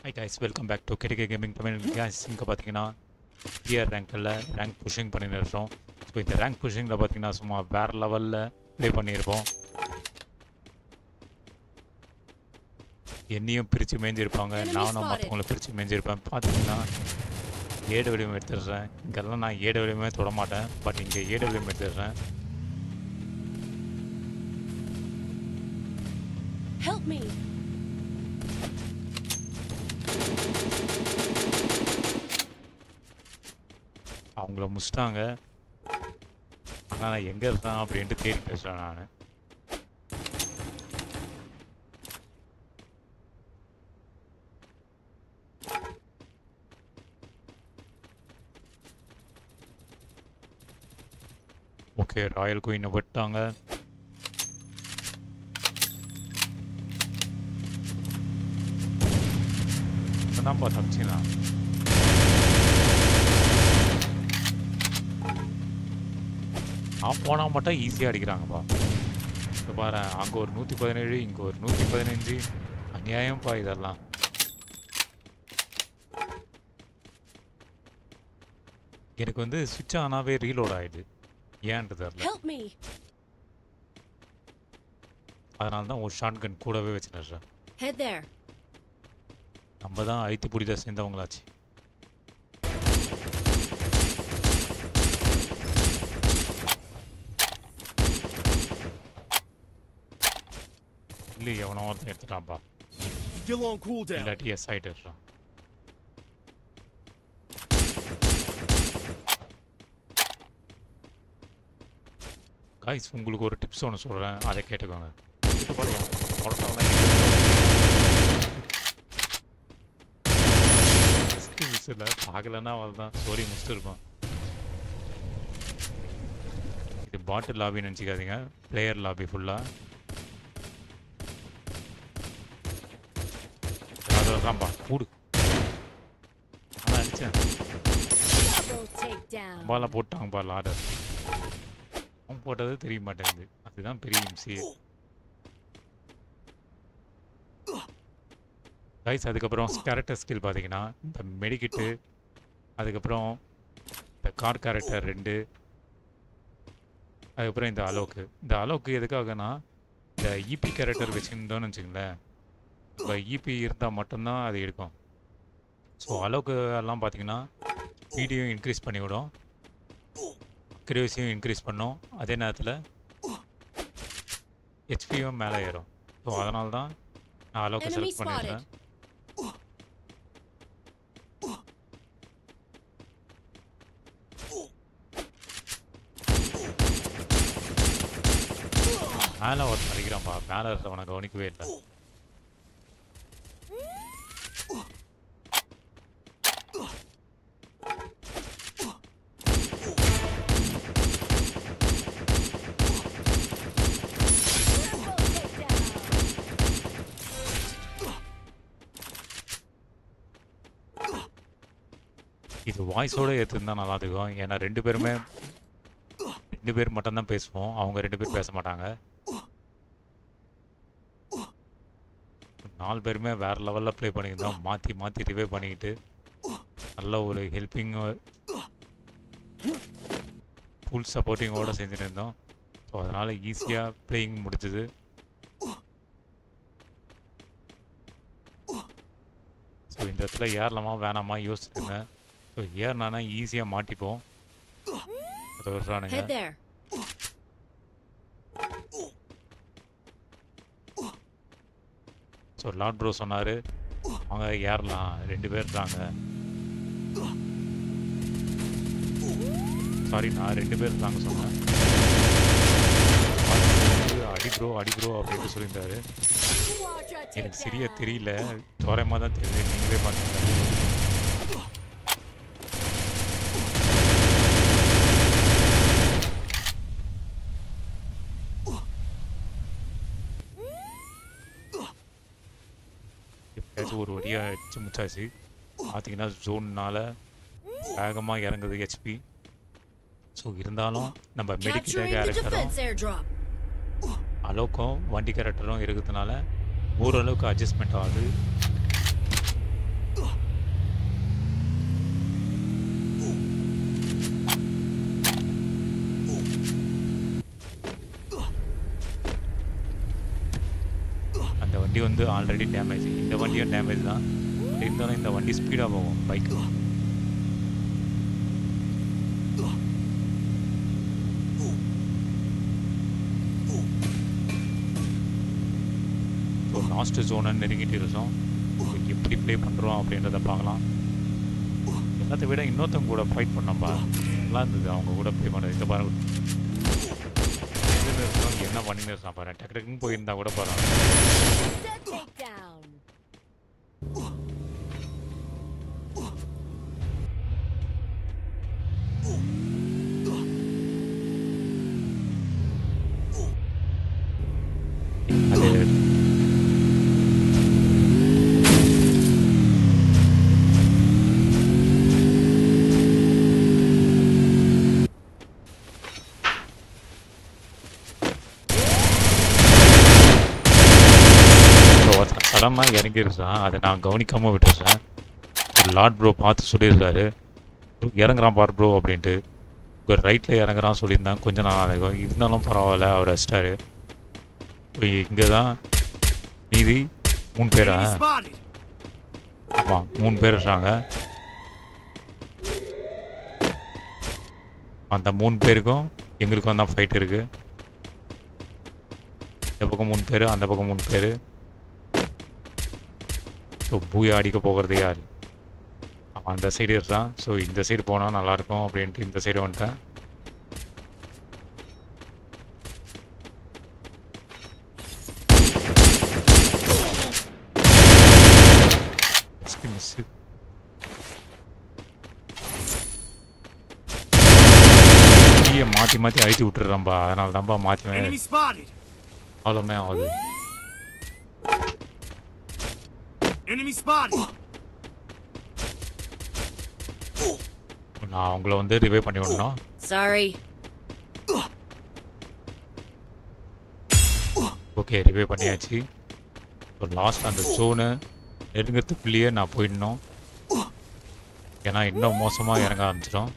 High guys welcome back to கெடிகே gaming Tamil guys இங்கே பார்த்தீங்கன்னா டிஆர் ரேங்கில் ரேங்க் புஷிங் பண்ணிட்டு இருக்கோம் ஸோ இந்த ரேங்க் புஷிங்கில் பார்த்தீங்கன்னா சும்மா வேறு லெவலில் ப்ளே பண்ணியிருப்போம் என்னையும் பிரித்து மேய்ஞ்சிருப்பாங்க நானும் மற்றவங்கள பிரித்து மேய்ஞ்சிருப்பேன் பார்த்தீங்கன்னா ஏடபிள்யூஎம் எடுத்துடுறேன் இங்கெல்லாம் நான் ஏடபிள்யூமே தொட மாட்டேன் பட் இங்கே ஏடபிள்யூஎம் எடுத்துடுறேன் Help me! அவங்கள முடிச்சிட்டாங்க ஆனால் நான் எங்கே இருந்தேன் அப்படின்ட்டு தேடி பேசுகிறேன் நான் ஓகே ராயல் குயினை விட்டாங்க தான் பார்த்து தப்பிச்சிடலாம் ஆஃப் போனால் மட்டும் ஈஸியாக அடிக்கிறாங்கப்பா இப்போ பாரு அங்கே ஒரு நூற்றி பதினேழு இங்கே ஒரு நூற்றி பதினஞ்சு அநியாயம்ப்பா இதெல்லாம் எனக்கு வந்து சுவிட்ச் ஆனாவே ரீலோட் ஆயிடுது ஏன்ட்டு தெரில Help me! அதனால தான் ஒரு ஷார்ட் கன் கூடவே வச்சுருக்கேன் Head there. நம்ம தான் ஐத்து பிடித சேர்ந்தவங்களாச்சு இல்லை எவனோ ஒருத்தன் எடுத்துட்டான்ப்பா Still on cooldown. இல்லாட்டி எஸ் ஆகிட்டு இருக்கான் காய்ஸ் உங்களுக்கு ஒரு டிப்ஸ் ஒன்று சொல்கிறேன் அதை கேட்டுக்கோங்க இது பாருங்க, அவ்வளோதான் இல்லை பார்க்கலன்னா அவ்வளோதான் ஸ்டோரி முடிச்சிருப்போம் இது பாட்டில் லாபின்னு நினச்சிக்காதீங்க பிளேயர் லாபி ஃபுல்லாக அதான்ப்பா கூடு அதான் அடித்தேன் Double takedown. பாலாம் போட்டாங்கப்பா லாடர் அவன் போட்டது தெரிய மாட்டேங்குது அதுதான் பெரிய இம்சியே கைஸ் அதுக்கப்புறம் கேரக்டர் ஸ்கில் பார்த்தீங்கன்னா இந்த மெடிக்கிட்டு அதுக்கப்புறம் இந்த கார் கேரக்டர் ரெண்டு அதுக்கப்புறம் இந்த அலோக்கு இந்த அலோக்கு எதுக்காகனா இந்த இபி கேரக்டர் வச்சுருந்தோன்னு வச்சுங்களேன் இப்போ இபி இருந்தால் மட்டும்தான் அது எடுக்கும் ஸோ அலோக்கு எல்லாம் பார்த்தீங்கன்னா ஸ்பீடையும் இன்க்ரீஸ் பண்ணிவிடும் அக்யூரேசியும் இன்க்ரீஸ் பண்ணும் அதே நேரத்தில் ஹெச்பியும் மேலே ஏறும் ஸோ அதனால தான் நான் அலோக்கு Enemy செலக்ட் பண்ணிடுறேன் மேலே ஒருத்தன் அடிக்கிறான்ப்பா மேலே இருக்கிறவனை கவனிக்கவே இல்லை Triple takedown. இது வாய்ஸோட ஏற்றுருந்தா நல்லா இருக்கும் ஏன்னா ரெண்டு பேருமே ரெண்டு பேர் மட்டும்தான் பேசுவோம் அவங்க ரெண்டு பேர் பேச மாட்டாங்க நாலு பேருமே வேற லெவலில் ப்ளே பண்ணியிருந்தோம் மாற்றி மாற்றி ரிவே பண்ணிக்கிட்டு நல்ல ஒரு ஹெல்ப்பிங் ஃபுல் சப்போர்ட்டிங்கோடு செஞ்சுட்டு இருந்தோம் ஸோ அதனால் ஈஸியாக ப்ளேயிங் முடிஞ்சது ஸோ இந்த இடத்துல ஏறலாமா வேணாமா யோசிச்சுருங்க ஸோ ஏறினானா ஈஸியாக மாட்டிப்போம் அதை விடுறானுங்க Head there. So lord bro சொன்னார் அவங்க ஏறலாம் ரெண்டு பேர் இருக்காங்க சாரி நான் ரெண்டு பேர் இருக்காங்க சொன்னேன் அடி ப்ரோ அடி ப்ரோ அப்படின்ட்டு சொல்லியிருந்தாரு Quadra எனக்கு சரியா takedown. தெரியல தோரமாக தான் தெரியுது நீங்களே பண்ணுங்க எப்பயாச்சும் ஒரு வழியாக அடிச்சு முச்சாச்சு பார்த்தீங்கன்னா ஜோன்னால வேகமாக இறங்குது ஹெச்பி ஸோ இருந்தாலும் நம்ம மெடிக்கல் Capturing the கேரக்டரும் defense airdrop. அலோக்கும் வண்டி கேரக்டரும் இருக்கிறதுனால ஓரளவுக்கு அட்ஜஸ்ட்மெண்ட் ஆகுது வண்டி வந்து ஆல்ரெடி டேமேஜ் இந்த வண்டியும் டேமேஜ் தான் பட் இருந்தாலும் இந்த வண்டி ஸ்பீடாக போகும் பைக்கு ஸோ லாஸ்ட் ஜோனை நெருங்கிட்டு இருக்கோம் So, எப்படி ப்ளே பண்ணுறோம் அப்படின்றத பார்க்கலாம் எல்லாத்த விட இன்னொருத்தவங்க கூட ஃபைட் பண்ணோம்பா நல்லா இருந்தது அவங்க கூட ப்ளே பண்ணுறது இந்த பாருங்க எதுல இருக்கவங்க என்ன பண்ணின்னு இருக்கான் பாரு டக்கு டக்குன்னு போயிருந்தா கூட பரவாயில்ல The takedown. அது சடனாக இறங்கிருச்சான் அதை நான் கவனிக்காமல் விட்டுருச்சேன் ஒரு லார்ட் ப்ரோ பார்த்து சொல்லியிருக்காரு இறங்குறான் பார் ப்ரோ அப்படின்ட்டு ஒரு ரைட்டில் இறங்குறான் சொல்லியிருந்தாங்க கொஞ்சம் நான் இருந்தாலும் பரவாயில்ல அவர் அடிச்சிட்டாரு இங்கே தான் மீதி மூணு பேரா Enemy spotted. ஆமாம் மூணு பேர் இருக்காங்க அந்த மூணு பேருக்கும் எங்களுக்கும் தான் ஃபைட் இருக்கு இந்த பக்கம் மூணு பேர் அந்த பக்கம் மூணு பேர் ஸோ பூயா அடிக்க போகிறது யார் அவன் அந்த சைடு இருக்கான் ஸோ இந்த சைடு போனால் நல்லாயிருக்கும் அப்படின்ட்டு இந்த சைடு வந்துட்டேன் மிஸ் கீயை மாற்றி மாற்றி அழிச்சு விட்டுறான்பா அதனால தான்ப்பா மாற்றி Enemy spotted. அவ்வளோமே ஆகுது Enemy spotted. நான் அவங்கள வந்து ரிவைவ் பண்ணி விடணும் Sorry. ஓகே ரிவைவ் பண்ணியாச்சு இப்போ லாஸ்ட் அந்த ஜோனு நெருங்கிறதுக்குள்ளேயே நான் போயிடணும் ஏன்னா இன்னும் மோசமாக இறங்க ஆரம்பிச்சிடும்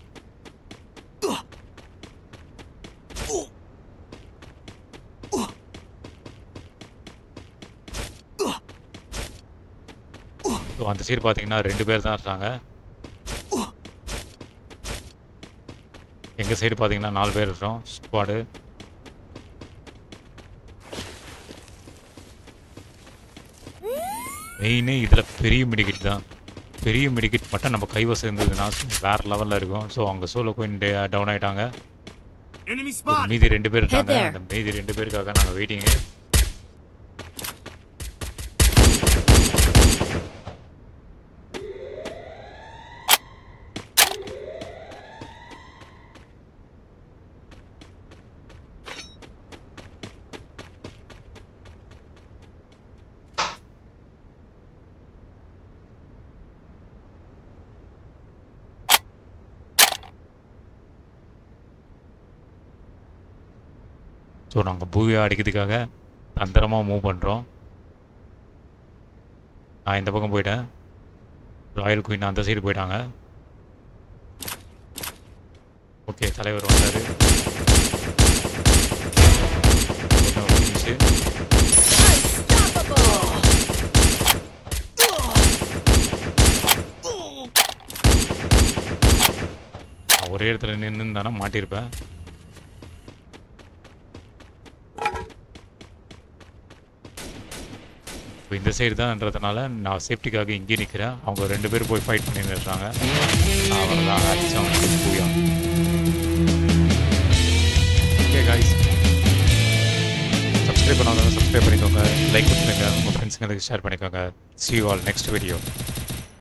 ஸோ அந்த சைடு பார்த்தீங்கன்னா ரெண்டு பேர் தான் இருக்காங்க எங்கள் சைடு பார்த்தீங்கன்னா நாலு பேர் இருக்கோம் ஸ்குவாடு மெயினே இதில் பெரிய மெடிக்கெட் தான் பெரிய மெடிக்கெட் மட்டும் நம்ம கைவசம் இருந்ததுன்னா வேறு லெவலில் இருக்கும் ஸோ அவங்க சோலோ கோயின் டவுன் ஆகிட்டாங்க Enemy இப்போ spotted. மீதி ரெண்டு பேர் இருக்காங்க there. அந்த மீதி ரெண்டு பேருக்காக நாங்கள் வெயிட்டிங்கு ஸோ நாங்கள் பூவியை அடிக்கிறதுக்காக தந்திரமாக மூவ் பண்ணுறோம் நான் இந்த பக்கம் போயிட்டேன் ராயல் குயின் அந்த சைடு போயிட்டாங்க ஓகே தலைவர் வந்தார் Unstoppable. நான் ஒரே இடத்துல நின்று தானே மாட்டியிருப்பேன் இப்போ இந்த சைடு தான்ன்றதுனால நான் சேஃப்டிக்காக இங்கே நிற்கிறேன் அவங்க ரெண்டு பேரும் போய் ஃபைட் பண்ணிட்டு இருக்காங்க அவ்வளோதான் அடிச்சாங்க பூயா ஓகே காய்ஸ் சப்ஸ்கிரைப் பண்ணாதவங்க சப்ஸ்கிரைப் பண்ணிக்கோங்க லைக் பண்ணுங்க உங்கள் ஃப்ரெண்ட்ஸுங்களுக்கு ஷேர் பண்ணிக்கோங்க see you all next video